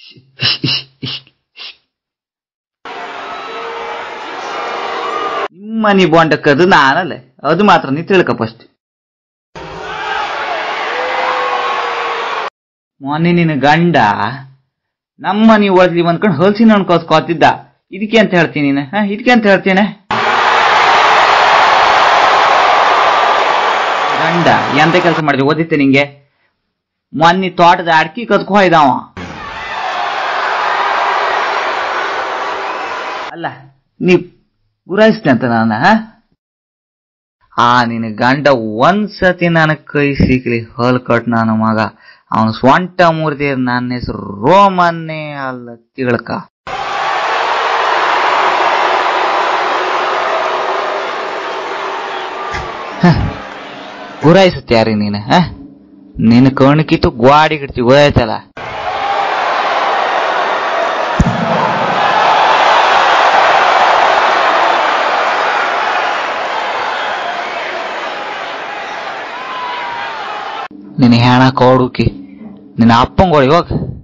ನಿಮ್ಮನಿ ಬಾಂಡಕ್ಕದು ನಾನಲ್ಲ ಅದು ಮಾತ್ರ ನೀ ತಿಳ್ಕ ಫಸ್ಟ್ ಮೊನ್ನೆ ನಿನ್ನ ಗಂಡ ನಮ್ಮನಿ ಓದ್ಲಿ ಬಂದ್ಕೊಂಡು ಹೊಲ್ಸಿನ ಅನ್ಕೋಸ್ಕೋತಿದ್ದ ಇದಕ್ಕೆ ಅಂತ ಹೇಳ್ತೀನಿ ನೀನು ಹಾ ಇದಕ್ಕೆ ಅಂತ ಹೇಳ್ತೇನೆ ಗಂಡ ಎಂತ ಕೆಲಸ ಮಾಡಿದ್ವಿ ಓದಿತ್ತೆ ನಿಂಗೆ ಮೊನ್ನೆ ತೋಟದ ಅಡ್ಕಿ ಕದ್ಕೊ ಹೋಯ್ದವ ಅಲ್ಲ ನೀ ಗುರಾಯಿಸ್ತೆ ಅಂತ ನಾನು ಆ ನಿನ್ನ ಗಂಡ ಒಂದ್ಸತಿ ನನ್ನ ಕೈ ಸಿಕ್ಲಿ ಹೊಲ್ ಕಟ್ ನನ್ನ ಮಗ ಅವನು ಸ್ವಂಟ ಮೂರ್ತಿ ನನ್ನ ಹೆಸರು ರೋಮನ್ನೇ ಅಲ್ಲ ತಿಳ್ಕ ಗುರಾಯಿಸುತ್ತೆ ಯಾರಿ ನೀನು ಹ ನಿನ್ನ ಕಣ್ಕಿತ್ತು ಗ್ವಾಡಿ ಗಿಡ್ತಿ ಗೊತ್ತಾಯ್ತಲ್ಲ ನಿನ್ನ ಹೆಣ ಕೋಡುಕಿ ನಿನ್ನ ಅಪ್ಪಂಗೋಳಿ ಹೋಗ